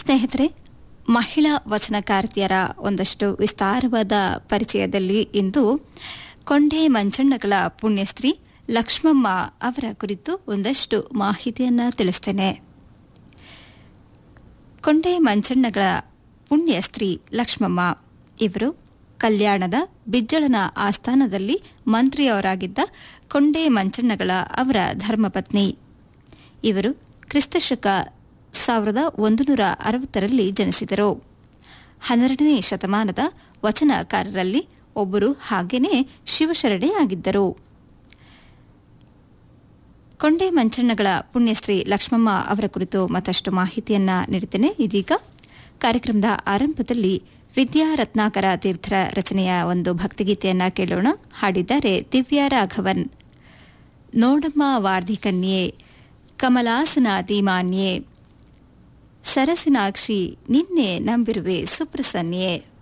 ಸ್ನೇಹಿತರೆ ಮಹಿಳಾ ವಚನಕಾರ್ತಿಯರ ಒಂದಷ್ಟು ವಿಸ್ತಾರವಾದ ಪರಿಚಯದಲ್ಲಿ ಇಂದು ಕೊಂಡೆ ಮಂಚಣ್ಣಗಳ ಪುಣ್ಯಸ್ತ್ರೀ ಲಕ್ಷ್ಮಮ್ಮ ಅವರ ಕುರಿತು ಒಂದಷ್ಟು ಮಾಹಿತಿಯನ್ನ ತಿಳಿಸ್ತೇನೆ ಕೊಂಡೆ ಮಂಚಣ್ಣಗಳ ಪುಣ್ಯಸ್ತ್ರೀ ಲಕ್ಷ್ಮಮ್ಮ ಇವರು ಕಲ್ಯಾಣದ ಬಿಜ್ಜಳನ ಆಸ್ಥಾನದಲ್ಲಿ ಮಂತ್ರಿಯವರಾಗಿದ್ದ ಕೊಂಡೆ ಮಂಚಣ್ಣಗಳ ಅವರ ಧರ್ಮಪತ್ನಿ ಇವರು ಕ್ರಿಸ್ತಶಕ ಸಾವಿರದ ಒಂದು ನೂರ ಅರವತ್ತರಲ್ಲಿ ಜನಿಸಿದರು ಹನ್ನೆರಡನೇ ಶತಮಾನದ ವಚನಕಾರರಲ್ಲಿ ಒಬ್ಬರು ಹಾಗೇನೆ ಶಿವಶರಣೆ ಆಗಿದ್ದರು ಕೊಂಡೆ ಮಂಚಣ್ಣಗಳ ಪುಣ್ಯಶ್ರೀ ಲಕ್ಷ್ಮಮ್ಮ ಅವರ ಕುರಿತು ಮತ್ತಷ್ಟು ಮಾಹಿತಿಯನ್ನ ನೀಡುತ್ತೇನೆ ಇದೀಗ ಕಾರ್ಯಕ್ರಮದ ಆರಂಭದಲ್ಲಿ ವಿದ್ಯಾ ರತ್ನಾಕರ ತೀರ್ಥರ ರಚನೆಯ ಒಂದು ಭಕ್ತಿಗೀತೆಯನ್ನ ಕೇಳೋಣ ಹಾಡಿದ್ದಾರೆ ದಿವ್ಯಾ ರಾಘವನ್ ನೋಡಮ್ಮ ವಾರ್ಧಿಕನ್ಯೆ ಕಮಲಾಸನಾದಿ ಮಾನ್ಯೆ ಸರಸಿನಾಕ್ಷಿ ನಿನ್ನೆ ನಂಬಿರುವೆ ಸುಪ್ರಸನ್ಯೆ